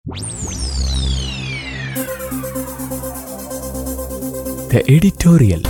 The editorial.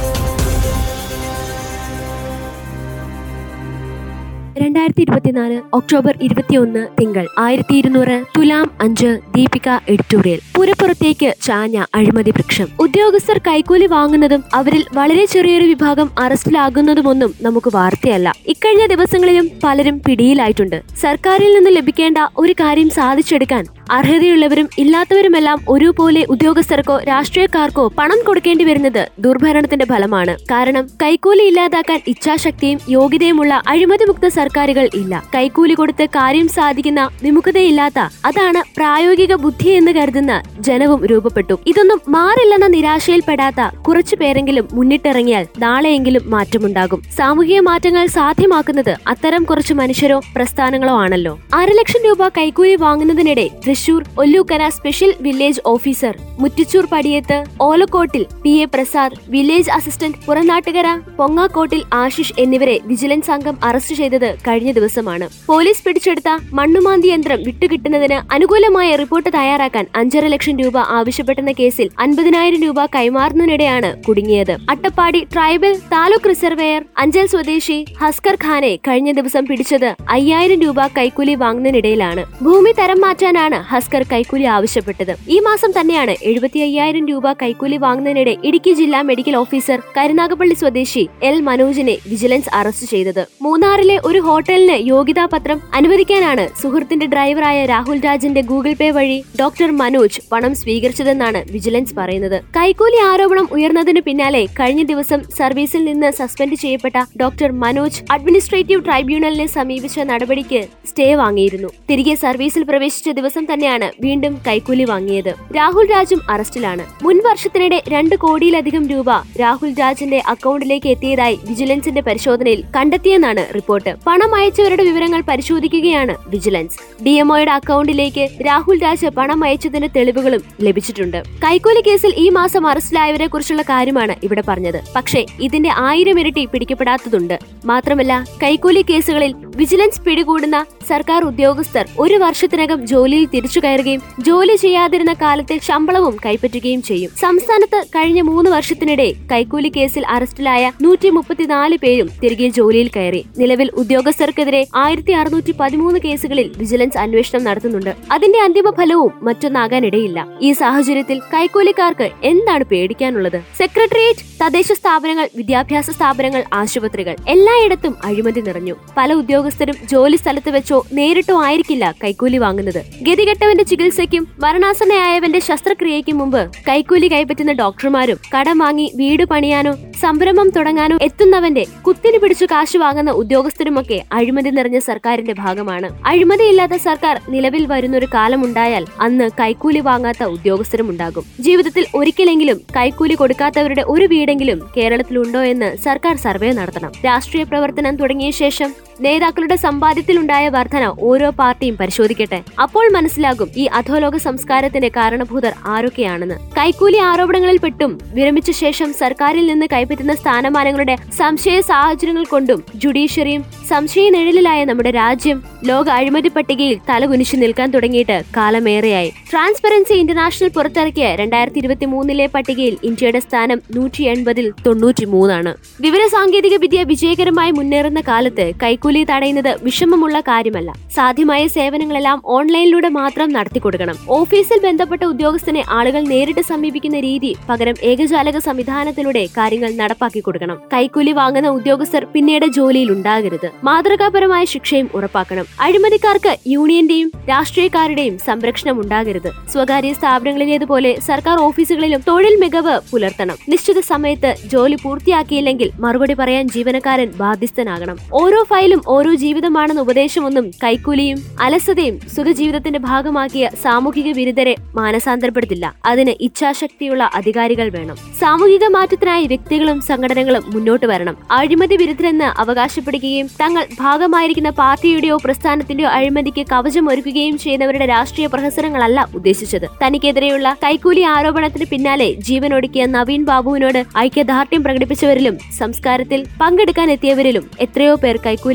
രണ്ടായിരത്തി ഇരുപത്തിനാല് October ഇരുപത്തിയൊന്ന് തിങ്കൾ ആയിരത്തി ഇരുന്നൂറ് തുലാം അഞ്ച് ദീപിക എഡിറ്റോറിയൽ പുരപ്പുറത്തേക്ക് ചാഞ്ഞ അഴിമതി വൃക്ഷം ഉദ്യോഗസ്ഥർ കൈക്കൂലി വാങ്ങുന്നതും അവരിൽ വളരെ ചെറിയൊരു വിഭാഗം അറസ്റ്റിലാകുന്നതുമൊന്നും നമുക്ക് വാർത്തയല്ല ഇക്കഴിഞ്ഞ ദിവസങ്ങളിലും പലരും പിടിയിലായിട്ടുണ്ട് സർക്കാരിൽ നിന്ന് ലഭിക്കേണ്ട ഒരു കാര്യം സാധിച്ചെടുക്കാൻ അർഹതയുള്ളവരും ഇല്ലാത്തവരുമെല്ലാം ഒരുപോലെ ഉദ്യോഗസ്ഥർക്കോ രാഷ്ട്രീയക്കാർക്കോ പണം കൊടുക്കേണ്ടി വരുന്നത് ദുർഭരണത്തിന്റെ ഫലമാണ് കാരണം കൈക്കൂലി ഇല്ലാതാക്കാൻ ഇച്ഛാശക്തിയും യോഗ്യതയുമുള്ള അഴിമതിമുക്ത സർക്കാരുകൾ ഇല്ല കൈക്കൂലി കൊടുത്ത് കാര്യം സാധിക്കുന്ന വിമുഖതയില്ലാത്ത അതാണ് പ്രായോഗിക ബുദ്ധി എന്ന് കരുതുന്ന ജനവും രൂപപ്പെട്ടു ഇതൊന്നും മാറില്ലെന്ന നിരാശയിൽപ്പെടാത്ത കുറച്ചു പേരെങ്കിലും മുന്നിട്ടിറങ്ങിയാൽ നാളെയെങ്കിലും മാറ്റമുണ്ടാകും സാമൂഹിക മാറ്റങ്ങൾ സാധ്യമാക്കുന്നത് അത്തരം കുറച്ച് മനുഷ്യരോ പ്രസ്ഥാനങ്ങളോ ആണല്ലോ അരലക്ഷം രൂപ കൈക്കൂലി വാങ്ങുന്നതിനിടെ Thrissur Ollukkara special village officer Muttichur Padiyath Olakkottil P A Prasad village assistant Puranattukara Pongakkottil Ashish എന്നിവരെ വിജിലൻസ് സംഘം അറസ്റ്റ് ചെയ്തത് കഴിഞ്ഞ ദിവസമാണ് പോലീസ് പിടിച്ചെടുത്ത മണ്ണുമാന്തി യന്ത്രം വിട്ടുകിട്ടുന്നതിന് അനുകൂലമായ റിപ്പോർട്ട് തയ്യാറാക്കാൻ അഞ്ചര ലക്ഷം രൂപ ആവശ്യപ്പെട്ടെന്ന കേസിൽ അൻപതിനായിരം രൂപ കൈമാറുന്നതിനിടെയാണ് കുടുങ്ങിയത് അട്ടപ്പാടി ട്രൈബൽ താലൂക്ക് റിസർവേയർ അഞ്ചൽ സ്വദേശി ഹസ്കർ ഖാനെ കഴിഞ്ഞ ദിവസം പിടിച്ചത് അയ്യായിരം രൂപ കൈക്കൂലി വാങ്ങുന്നതിനിടയിലാണ് ഭൂമി തരം മാറ്റാനാണ് ഹസ്കർ കൈക്കൂലി ആവശ്യപ്പെട്ടത് ഈ മാസം തന്നെയാണ് എഴുപത്തി അയ്യായിരം രൂപ കൈക്കൂലി വാങ്ങുന്നതിനിടെ ഇടുക്കി ജില്ലാ മെഡിക്കൽ ഓഫീസർ കരുനാഗപ്പള്ളി സ്വദേശി എൽ മനോജിനെ വിജിലൻസ് അറസ്റ്റ് ചെയ്തത് മൂന്നാറിലെ ഒരു ഹോട്ടലിന് യോഗ്യതാപത്രം അനുവദിക്കാനാണ് സുഹൃത്തിന്റെ ഡ്രൈവറായ രാഹുൽ രാജിന്റെ ഗൂഗിൾ പേ വഴി ഡോക്ടർ മനോജ് പണം സ്വീകരിച്ചതെന്നാണ് വിജിലൻസ് പറയുന്നത് കൈക്കൂലി ആരോപണം ഉയർന്നതിന് പിന്നാലെ കഴിഞ്ഞ ദിവസം സർവീസിൽ നിന്ന് സസ്പെൻഡ് ചെയ്യപ്പെട്ട ഡോക്ടർ മനോജ് അഡ്മിനിസ്ട്രേറ്റീവ് ട്രൈബ്യൂണലിനെ സമീപിച്ച നടപടിക്ക് സ്റ്റേ വാങ്ങിയിരുന്നു തിരികെ സർവീസിൽ പ്രവേശിച്ച ദിവസം തന്നെയാണ് വീണ്ടും കൈക്കൂലി വാങ്ങിയത് രാഹുൽ രാജും അറസ്റ്റിലാണ് മുൻ വർഷത്തിനിടെ രണ്ട് കോടിയിലധികം രൂപ രാഹുൽ രാജിന്റെ അക്കൗണ്ടിലേക്ക് എത്തിയതായി വിജിലൻസിന്റെ പരിശോധനയിൽ കണ്ടെത്തിയെന്നാണ് റിപ്പോർട്ട് പണം അയച്ചവരുടെ വിവരങ്ങൾ പരിശോധിക്കുകയാണ് വിജിലൻസ് ഡിഎംഒയുടെ അക്കൗണ്ടിലേക്ക് രാഹുൽ രാജ് പണം അയച്ചതിന്റെ തെളിവുകളും ലഭിച്ചിട്ടുണ്ട് കൈക്കൂലി കേസിൽ ഈ മാസം അറസ്റ്റിലായവരെ കുറിച്ചുള്ള കാര്യമാണ് ഇവിടെ പറഞ്ഞത് പക്ഷേ ഇതിന്റെ ആയിരം ഇരട്ടി പിടിക്കപ്പെടാത്തതുണ്ട് മാത്രമല്ല കൈക്കൂലി കേസുകളിൽ വിജിലൻസ് പിടികൂടുന്ന സർക്കാർ ഉദ്യോഗസ്ഥർ ഒരു വർഷത്തിനകം ജോലിയിൽ തിരിച്ചു കയറുകയും ജോലി ചെയ്യാതിരുന്ന കാലത്തെ ശമ്പളവും കൈപ്പറ്റുകയും ചെയ്യും സംസ്ഥാനത്ത് കഴിഞ്ഞ മൂന്ന് വർഷത്തിനിടെ കൈക്കൂലി കേസിൽ അറസ്റ്റിലായ നൂറ്റി മുപ്പത്തിനാല് പേരും തിരികെ ജോലിയിൽ കയറി നിലവിൽ ഉദ്യോഗസ്ഥർക്കെതിരെ ആയിരത്തി അറുന്നൂറ്റി പതിമൂന്ന് കേസുകളിൽ വിജിലൻസ് അന്വേഷണം നടത്തുന്നുണ്ട് അതിന്റെ അന്തിമ ഫലവും മറ്റൊന്നാകാനിടയില്ല ഈ സാഹചര്യത്തിൽ കൈക്കൂലിക്കാർക്ക് എന്താണ് പേടിക്കാനുള്ളത് സെക്രട്ടേറിയറ്റ് തദ്ദേശ സ്ഥാപനങ്ങൾ വിദ്യാഭ്യാസ സ്ഥാപനങ്ങൾ ആശുപത്രികൾ എല്ലായിടത്തും അഴിമതി നിറഞ്ഞു പല ഉദ്യോഗസ്ഥരും ജോലി സ്ഥലത്ത് വെച്ചോ നേരിട്ടോ ആയിരിക്കില്ല കൈക്കൂലി വാങ്ങുന്നത് ഗതികെട്ടവന്റെ ചികിത്സയ്ക്കും മരണാസന്നയായവന്റെ ശസ്ത്രക്രിയയ്ക്കും മുമ്പ് കൈക്കൂലി കൈപ്പറ്റുന്ന ഡോക്ടർമാരും കടം വാങ്ങി വീട് പണിയാനോ സംരംഭം തുടങ്ങാനോ എത്തുന്നവന്റെ കുത്തിനു പിടിച്ചു കാശ് വാങ്ങുന്ന ഉദ്യോഗസ്ഥരുമൊക്കെ അഴിമതി നിറഞ്ഞ സർക്കാരിന്റെ ഭാഗമാണ് അഴിമതിയില്ലാത്ത സർക്കാർ നിലവിൽ വരുന്നൊരു കാലമുണ്ടായാൽ അന്ന് കൈക്കൂലി വാങ്ങാത്ത ഉദ്യോഗസ്ഥരും ഉണ്ടാകും ജീവിതത്തിൽ ഒരിക്കലെങ്കിലും കൈക്കൂലി കൊടുക്കാത്തവരുടെ ഒരു വീടെങ്കിലും കേരളത്തിലുണ്ടോ എന്ന് സർക്കാർ സർവേ നടത്തണം രാഷ്ട്രീയ പ്രവർത്തനം തുടങ്ങിയ ശേഷം നേതാക്കളുടെ സമ്പാദ്യത്തിലുണ്ടായ വർധന ഓരോ പാർട്ടിയും പരിശോധിക്കട്ടെ അപ്പോൾ മനസ്സിലാകും ഈ അധോലോക സംസ്കാരത്തിന്റെ കാരണഭൂതർ ആരൊക്കെയാണെന്ന് കൈക്കൂലി ആരോപണങ്ങളിൽ പെട്ടും വിരമിച്ച ശേഷം സർക്കാരിൽ നിന്ന് കൈപ്പറ്റുന്ന സ്ഥാനമാനങ്ങളുടെ സംശയ സാഹചര്യങ്ങൾ കൊണ്ടും ജുഡീഷ്യറിയും സംശയ നിഴലിലായ നമ്മുടെ രാജ്യം ലോക അഴിമതി പട്ടികയിൽ തലകുനിച്ചു നിൽക്കാൻ തുടങ്ങിയിട്ട് കാലമേറെയായി ട്രാൻസ്പെറൻസി ഇന്റർനാഷണൽ പുറത്തിറക്കിയ രണ്ടായിരത്തി ഇരുപത്തി മൂന്നിലെ പട്ടികയിൽ ഇന്ത്യയുടെ സ്ഥാനം നൂറ്റി എൺപതിൽ തൊണ്ണൂറ്റി മൂന്നാണ് വിവര സാങ്കേതിക വിദ്യ വിജയകരമായി മുന്നേറുന്ന കാലത്ത് കൈക്കൂലി തടയുന്നത് വിഷമമുള്ള കാര്യമല്ല സാധ്യമായ സേവനങ്ങളെല്ലാം ഓൺലൈനിലൂടെ മാത്രം നടത്തിക്കൊടുക്കണം ഓഫീസിൽ ബന്ധപ്പെട്ട ഉദ്യോഗസ്ഥനെ ആളുകൾ നേരിട്ട് സമീപിക്കുന്ന രീതി പകരം ഏകജാലക സംവിധാനത്തിലൂടെ കാര്യങ്ങൾ നടപ്പാക്കി കൊടുക്കണം കൈക്കൂലി വാങ്ങുന്ന ഉദ്യോഗസ്ഥർ പിന്നീട് ജോലിയിൽ ഉണ്ടാകരുത് മാതൃകാപരമായ ശിക്ഷയും ഉറപ്പാക്കണം അഴിമതിക്കാർക്ക് യൂണിയന്റെയും രാഷ്ട്രീയക്കാരുടെയും സംരക്ഷണം ഉണ്ടാകരുത് സ്വകാര്യ സ്ഥാപനങ്ങളിലേതുപോലെ സർക്കാർ ഓഫീസുകളിലും തൊഴിൽ മികവ് പുലർത്തണം നിശ്ചിത സമയത്ത് ജോലി പൂർത്തിയാക്കിയില്ലെങ്കിൽ മറുപടി പറയാൻ ജീവനക്കാരൻ ബാധ്യസ്ഥനാകണം ഓരോ ഫയലും ഓരോ ജീവിതമാണെന്ന ഉപദേശമൊന്നും കൈക്കൂലിയും അലസതയും സുഖജീവിതത്തിന്റെ ഭാഗമാക്കിയ സാമൂഹിക വിരുദ്ധരെ മാനസാന്തരപ്പെടുത്തില്ല അതിന് ഇച്ഛാശക്തിയുള്ള അധികാരികൾ വേണം സാമൂഹിക മാറ്റത്തിനായി വ്യക്തികളും സംഘടനകളും മുന്നോട്ട് വരണം അഴിമതി വിരുദ്ധരെന്ന് അവകാശപ്പെടുകയും തങ്ങൾ ഭാഗമായിരിക്കുന്ന പാർട്ടിയുടെയോ പ്രസ്ഥാനത്തിന്റെയോ അഴിമതിക്ക് കവചമൊരുക്കുകയും ചെയ്യുന്നവരുടെ രാഷ്ട്രീയ പ്രഹസനങ്ങളല്ല ഉദ്ദേശിച്ചത് തനിക്കെതിരെയുള്ള കൈക്കൂലി ആരോപണത്തിന് പിന്നാലെ ജീവനൊടുക്കിയ നവീൻ ബാബുവിനോട് ഐക്യദാർഢ്യം പ്രകടിപ്പിച്ചവരിലും സംസ്കാരത്തിൽ പങ്കെടുക്കാൻ എത്തിയവരിലും എത്രയോ പേർ കൈക്കൂലി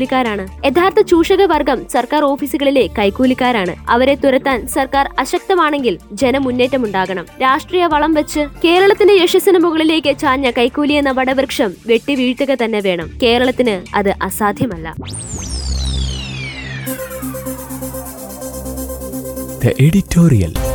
കൈക്കൂലിക്കാരാണ് യഥാർത്ഥ ചൂഷക വർഗം സർക്കാർ ഓഫീസുകളിലെ കൈക്കൂലിക്കാരാണ് അവരെ തുരത്താൻ സർക്കാർ അശക്തമാണെങ്കിൽ ജനമുന്നേറ്റമുണ്ടാകണം രാഷ്ട്രീയ വളം വെച്ച് കേരളത്തിന്റെ യശസ്സിന് മുകളിലേക്ക് ചാഞ്ഞ കൈക്കൂലി എന്ന വടവൃക്ഷം വെട്ടിവീഴ്ത്തുക തന്നെ വേണം കേരളത്തിന് അത് അസാധ്യമല്ല The editorial.